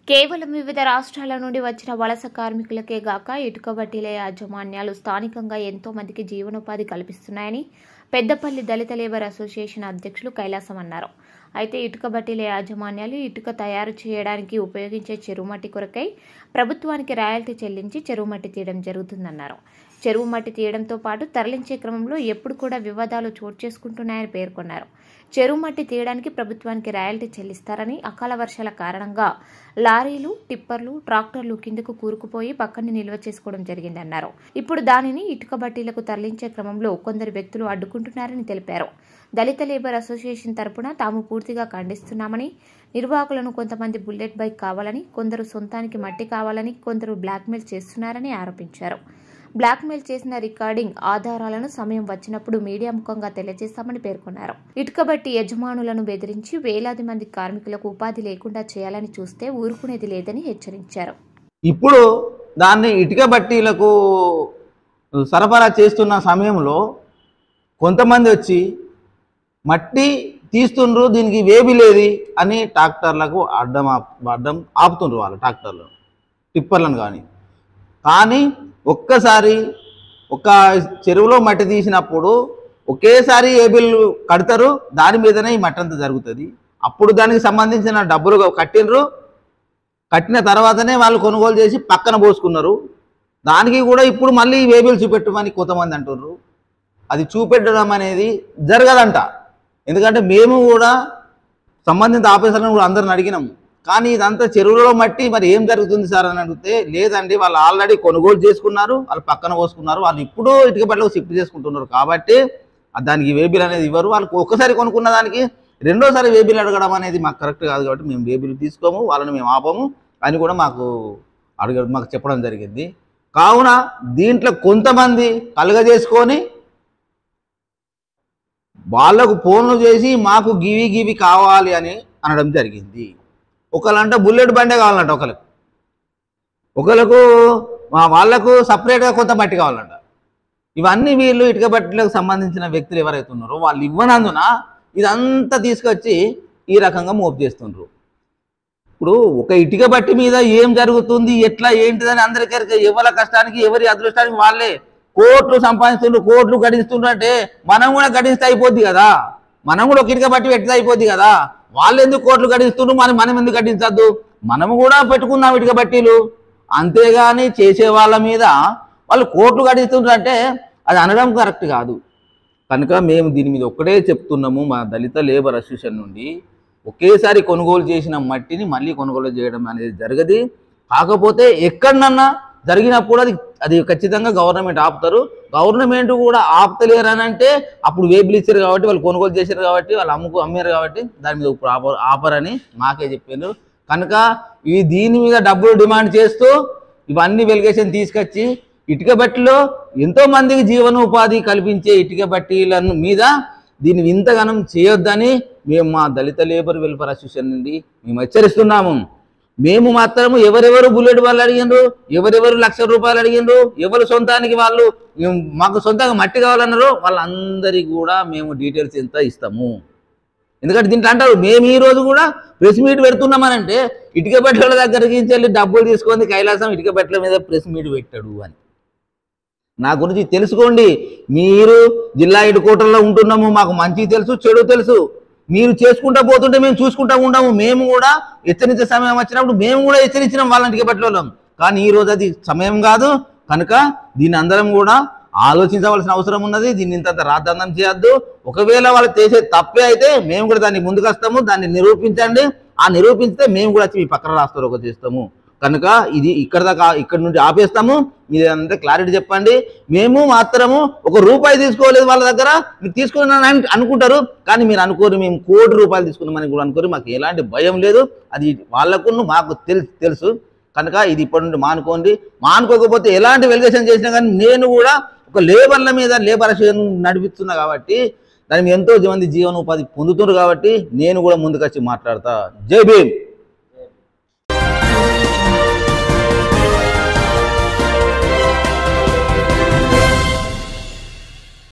కేవలం వివిధ రాష్ట్రాల నుండి వచ్చిన వలస కార్మికులకే గాక ఇటుక బట్టీల యాజమాన్యాలు స్థానికంగా ఎంతో మందికి జీవనోపాధి కల్పిస్తున్నాయని పెద్దపల్లి దళిత లేబర్ అసోసియేషన్ అధ్యక్షులు కైలాసం అన్నారు అయితే ఇటుక బట్టీల యాజమాన్యాలు ఇటుక తయారు చేయడానికి ఉపయోగించే చెరువు మట్టి కొరకై ప్రభుత్వానికి రాయల్టీ చెల్లించి చెరువు మట్టి తీయడం జరుగుతుందన్నారు చెరువు మట్టి తీయడంతో పాటు తరలించే క్రమంలో ఎప్పుడు కూడా వివాదాలు చోటు చేసుకుంటున్నాయని పేర్కొన్నారు చెరువు మట్టి తీయడానికి ప్రభుత్వానికి రాయల్టీ చెల్లిస్తారని అకాల వర్షాల కారణంగా లారీలు టిప్పర్లు ట్రాక్టర్లు కిందకు కూరుకుపోయి పక్కనే నిల్వ చేసుకోవడం జరిగిందన్నారు ఇప్పుడు దానిని ఇటుక బట్టీలకు తరలించే క్రమంలో కొందరు వ్యక్తులు అడ్డుకుంటున్నారని తెలిపారు దళిత లేబర్ అసోసియేషన్ తరపున తాము పూర్తిగా ఖండిస్తున్నామని నిర్వాహకులను కొంతమంది బుల్లెట్ బైక్ కావాలని కొందరు సొంతానికి మట్టి కావాలని కొందరు బ్లాక్మెయిల్ చేస్తున్నారని ఆరోపించారు బ్లాక్మెయిల్ చేసిన రికార్డింగ్ ఆధారాలను సమయం వచ్చినప్పుడు మీడియా ముఖంగా తెలియజేస్తామని పేర్కొన్నారు ఇటుకబట్టి యజమానులను బెదిరించి వేలాది మంది కార్మికులకు ఉపాధి లేకుండా చేయాలని చూస్తే ఊరుకునేది లేదని హెచ్చరించారు ఇప్పుడు దాన్ని ఇటుక బట్టీలకు సరఫరా చేస్తున్న సమయంలో కొంతమంది వచ్చి మట్టి తీస్తుండ్రు దీనికి వేబి లేది అని ట్రాక్టర్లకు అడ్డం ఆప్- అడ్డం ఆపుతుండ్రు వాళ్ళు ట్రాక్టర్లు టిప్పర్లను కానీ కానీ ఒక్కసారి ఒక చెరువులో మట్టి తీసినప్పుడు ఒకేసారి ఏబిల్ కడతారు దాని మీదనే ఈ మట్టి అంతా జరుగుతుంది అప్పుడు దానికి సంబంధించిన డబ్బులు కట్టినరు కట్టిన తర్వాతనే వాళ్ళు కొనుగోలు చేసి పక్కన పోసుకున్నారు దానికి కూడా ఇప్పుడు మళ్ళీ వేబిల్ చూపెట్టమని కొంతమంది అంటున్నారు అది చూపెట్టడం అనేది జరగదంట ఎందుకంటే మేము కూడా సంబంధిత ఆఫీసర్లను కూడా అందరిని అడిగినాము కానీ ఇదంతా చెరువులో మట్టి మరి ఏం జరుగుతుంది సార్ అని అడిగితే లేదండి వాళ్ళు ఆల్రెడీ కొనుగోలు చేసుకున్నారు వాళ్ళు పక్కన పోసుకున్నారు వాళ్ళు ఇప్పుడు ఇటుక బట్టలకు షిఫ్ట్ చేసుకుంటున్నారు కాబట్టి ఆ దానికి వేబిల్ అనేది ఇవ్వరు వాళ్ళకి ఒక్కసారి కొనుక్కున్న దానికి రెండోసారి వేబిల్ అడగడం అనేది మాకు కరెక్ట్ కాదు కాబట్టి మేము వేబిల్ తీసుకోము వాళ్ళని మేము ఆపము అని కూడా మాకు అడగ మాకు చెప్పడం జరిగింది కావున దీంట్లో కొంతమంది కలుగజేసుకొని వాళ్ళకు ఫోన్లు చేసి మాకు గివి గివి కావాలి అని అనడం జరిగింది ఒకళ్ళంట బుల్లెట్ బండే కావాలంట ఒకరికి ఒకరికి వాళ్ళకు సపరేట్గా కొంత మట్టి కావాలంట ఇవన్నీ వీళ్ళు ఇటుక బట్టలకు సంబంధించిన వ్యక్తులు ఎవరైతే ఉన్నారో వాళ్ళు ఇవ్వనందున ఇదంతా తీసుకొచ్చి ఈ రకంగా మోపు చేస్తుండ్రు ఇప్పుడు ఒక ఇటుక బట్టి మీద ఏం జరుగుతుంది ఎట్లా ఏంటిదని అందరికీ ఎవరి కష్టానికి ఎవరి అదృష్టానికి వాళ్ళే కోట్లు సంపాదిస్తుండ్రు కోట్లు గడిస్తుండ్రు అంటే మనం కూడా గడిస్తే అయిపోద్ది కదా మనం కూడా ఒక ఇటుక బట్టి పెట్టితే అయిపోద్ది కదా వాళ్ళు ఎందుకు కోట్లు గడిస్తుండ్రు మరి మనం ఎందుకు గడించద్దు మనము కూడా పెట్టుకున్నాం ఇటుక బట్టీలు అంతేగాని చేసే వాళ్ళ మీద వాళ్ళు కోట్లు గడిస్తుండ్రు అంటే అది అనడం కరెక్ట్ కాదు కనుక మేము దీని మీద ఒక్కటే చెప్తున్నాము మా దళిత లేబర్ అసోసియేషన్ నుండి ఒకేసారి కొనుగోలు చేసిన మట్టిని మళ్ళీ కొనుగోలు చేయడం అనేది జరగదు కాకపోతే ఎక్కడనన్నా జరిగినప్పుడు అది అది ఖచ్చితంగా గవర్నమెంట్ ఆపుతారు గవర్నమెంట్ కూడా ఆపుతలేరు అని అంటే అప్పుడు వేబులు ఇచ్చారు కాబట్టి వాళ్ళు కొనుగోలు చేశారు కాబట్టి వాళ్ళు అమ్ముకు అమ్మారు కాబట్టి దాని మీద ఇప్పుడు ఆప ఆపరని మాకే చెప్పారు కనుక ఇవి దీని మీద డబ్బులు డిమాండ్ చేస్తూ ఇవన్నీ వెలిగేషన్ తీసుకొచ్చి ఇటుక బట్టిలో ఎంతో మందికి జీవనోపాధి కల్పించే ఇటుక బట్టీలను మీద దీన్ని ఇంతగానం చేయొద్దని మేము మా దళిత లేబర్ వెల్ఫేర్ అసోసియేషన్ నుండి మేము హెచ్చరిస్తున్నాము మేము మాత్రము ఎవరెవరు బుల్లెట్ వాళ్ళు అడిగిండ్రు ఎవరెవరు లక్ష రూపాయలు అడిగిండ్రు ఎవరు సొంతానికి వాళ్ళు మేము మాకు సొంతంగా మట్టి కావాలన్నారు వాళ్ళందరికీ కూడా మేము డీటెయిల్స్ ఎంత ఇస్తాము ఎందుకంటే దీంట్లో అంటారు మేము ఈ రోజు కూడా ప్రెస్ మీట్ పెడుతున్నామనంటే ఇటుక బట్టల దగ్గరికి వెళ్ళి డబ్బులు తీసుకొని కైలాసం ఇటుక బట్టల మీద ప్రెస్ మీట్ పెట్టాడు అని నా గురించి తెలుసుకోండి మీరు జిల్లా హెడ్ క్వార్టర్లో ఉంటున్నాము మాకు మంచి తెలుసు చెడు తెలుసు మీరు చేసుకుంటా పోతుంటే మేము చూసుకుంటా ఉంటాము మేము కూడా హెచ్చరించే సమయం వచ్చినప్పుడు మేము కూడా హెచ్చరించినాం వాళ్ళని టికెట్లలో కానీ ఈ రోజు అది సమయం కాదు కనుక దీన్ని అందరం కూడా ఆలోచించవలసిన అవసరం ఉన్నది దీన్ని ఇంత రాద్ధాంతం చేయొద్దు ఒకవేళ వాళ్ళు చేసే తప్పే అయితే మేము కూడా దాన్ని ముందుకు వస్తాము దాన్ని నిరూపించండి ఆ నిరూపిస్తే మేము కూడా వచ్చి మీ పక్కన రాస్తారు ఒక చేస్తాము కనుక ఇది ఇక్కడ దాకా ఇక్కడ నుండి ఆపేస్తాము మీరు అంతా క్లారిటీ చెప్పండి మేము మాత్రము ఒక రూపాయి తీసుకోలేదు వాళ్ళ దగ్గర మీరు తీసుకున్నారని అనుకుంటారు కానీ మీరు అనుకోరు మేము కోటి రూపాయలు తీసుకున్నామని కూడా అనుకోరు మాకు ఎలాంటి భయం లేదు అది వాళ్ళకు మాకు తెలుసు తెలుసు కనుక ఇది ఇప్పటి నుండి మానుకోండి మానుకోకపోతే ఎలాంటి వెలిగేషన్ చేసినా కానీ నేను కూడా ఒక లేబర్ల మీద లేబర్ అసోసియేషన్ నడిపిస్తున్నా కాబట్టి దాని మీద ఎంతో మంది జీవనోపాధి పొందుతున్నారు కాబట్టి నేను కూడా ముందుకొచ్చి మాట్లాడతా జై భీమ్